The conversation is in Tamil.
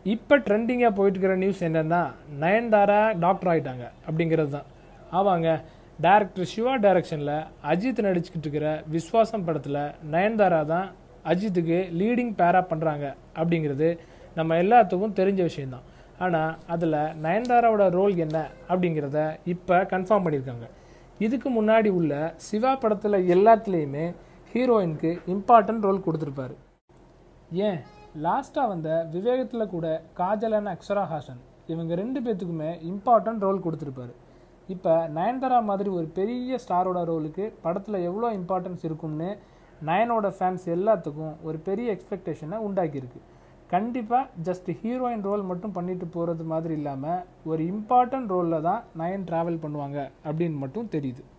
இப்போ ட்ரெண்டிங்காக போயிட்டு இருக்கிற நியூஸ் என்னன்னா நயன்தாரா டாக்டர் ஆயிட்டாங்க அப்படிங்கிறது தான் ஆமாங்க டேரக்டர் சிவா டைரக்ஷனில் அஜித் நடிச்சுக்கிட்டு இருக்கிற விஸ்வாசம் படத்தில் நயன்தாரா தான் அஜித்துக்கு லீடிங் பேரா பண்ணுறாங்க அப்படிங்கிறது நம்ம எல்லாத்துக்கும் தெரிஞ்ச விஷயம்தான் ஆனால் அதில் நயன்தாராவோட ரோல் என்ன அப்படிங்கிறத இப்போ கன்ஃபார்ம் பண்ணியிருக்காங்க இதுக்கு முன்னாடி உள்ள சிவா படத்தில் எல்லாத்துலேயுமே ஹீரோயினுக்கு இம்பார்ட்டன்ட் ரோல் கொடுத்துருப்பாரு ஏன் லாஸ்ட்டாக வந்த விவேகத்தில் கூட காஜல் அண்ட் அக்ஷரா ஹாசன் இவங்க ரெண்டு பேர்த்துக்குமே இம்பார்ட்டன்ட் ரோல் கொடுத்துருப்பாரு இப்போ நயன்தாரா மாதிரி ஒரு பெரிய ஸ்டாரோட ரோலுக்கு படத்தில் எவ்வளோ இம்பார்ட்டன்ஸ் இருக்கும்னு நயனோட ஃபேன்ஸ் எல்லாத்துக்கும் ஒரு பெரிய எக்ஸ்பெக்டேஷனை உண்டாக்கியிருக்கு கண்டிப்பாக ஜஸ்ட் ஹீரோயின் ரோல் மட்டும் பண்ணிட்டு போகிறது மாதிரி இல்லாமல் ஒரு இம்பார்ட்டன்ட் ரோலில் தான் நயன் ட்ராவல் பண்ணுவாங்க அப்படின்னு மட்டும் தெரியுது